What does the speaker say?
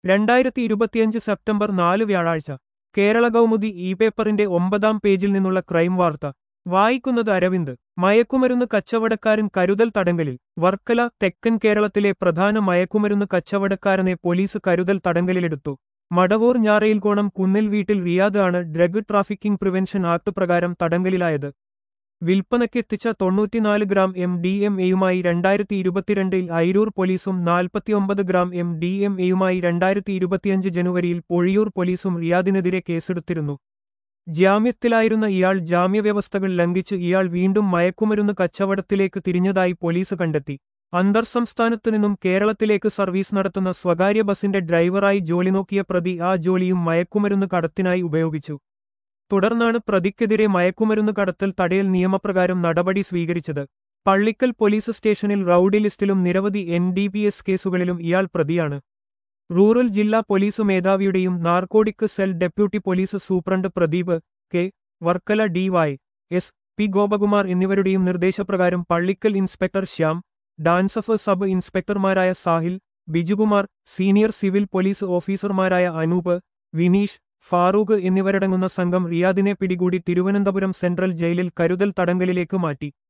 രണ്ടായിരത്തി ഇരുപത്തിയഞ്ച് സെപ്റ്റംബർ നാല് വ്യാഴാഴ്ച കേരള കൗമുദി ഇ പേപ്പറിന്റെ ഒമ്പതാം പേജിൽ നിന്നുള്ള ക്രൈം വാർത്ത വായിക്കുന്നത് അരവിന്ദ് മയക്കുമരുന്ന് കച്ചവടക്കാരൻ കരുതൽ തടങ്കലിൽ വർക്കല തെക്കൻ കേരളത്തിലെ പ്രധാന മയക്കുമരുന്ന് കച്ചവടക്കാരനെ പോലീസ് കരുതൽ തടങ്കലിലെടുത്തു മടവൂർ ഞാറയിൽകോണം കുന്നിൽ വീട്ടിൽ റിയാദ് ആണ് ഡ്രഗ് ട്രാഫിക്കിംഗ് പ്രിവെൻഷൻ ആക്ട് പ്രകാരം തടങ്കലിലായത് വിൽപ്പനയ്ക്കെത്തിച്ച തൊണ്ണൂറ്റിനാല് ഗ്രാം എം ഡി എം എയുമായി രണ്ടായിരത്തി ഇരുപത്തിരണ്ടിൽ അയിരൂർ പോലീസും നാൽപ്പത്തിയൊമ്പത് ഗ്രാം എം ഡി എം എയുമായി രണ്ടായിരത്തി ഇരുപത്തിയഞ്ച് ജനുവരിയിൽ പൊഴിയൂർ പോലീസും റിയാദിനെതിരെ കേസെടുത്തിരുന്നു ജാമ്യത്തിലായിരുന്ന ഇയാൾ ജാമ്യവ്യവസ്ഥകൾ ലംഘിച്ച് ഇയാൾ വീണ്ടും മയക്കുമരുന്ന് കച്ചവടത്തിലേക്ക് തിരിഞ്ഞതായി പോലീസ് കണ്ടെത്തി അന്തർസംസ്ഥാനത്തു നിന്നും കേരളത്തിലേക്ക് സർവീസ് നടത്തുന്ന സ്വകാര്യ ബസിന്റെ ഡ്രൈവറായി ജോലി നോക്കിയ പ്രതി ആ ജോലിയും മയക്കുമരുന്ന് കടത്തിനായി ഉപയോഗിച്ചു തുടർന്നാണ് പ്രതിക്കെതിരെ മയക്കുമരുന്ന് കടത്തൽ തടയൽ നിയമപ്രകാരം നടപടി സ്വീകരിച്ചത് പള്ളിക്കൽ പോലീസ് സ്റ്റേഷനിൽ റൌഡി ലിസ്റ്റിലും നിരവധി എൻ ഡി പി എസ് കേസുകളിലും ഇയാൾ പ്രതിയാണ് റൂറൽ ജില്ലാ പോലീസ് മേധാവിയുടെയും narcotic cell deputy police superintendent Pradeep K Varkala D Y S P Gopakumar എന്നിവരുടെയും നിർദ്ദേശപ്രകാരം Pallickal inspector Shyam DANSAF sub ഇൻസ്പെക്ടർമാരായ Sahil Bijukumar senior civil police ഓഫീസർമാരായ അനൂപ് വിനീഷ് ഫാറൂഖ് എന്നിവരടങ്ങുന്ന സംഘം റിയാദിനെ പിടികൂടി തിരുവനന്തപുരം സെൻട്രൽ ജയിലിൽ കരുതൽ തടങ്കലിലേക്ക് മാറ്റി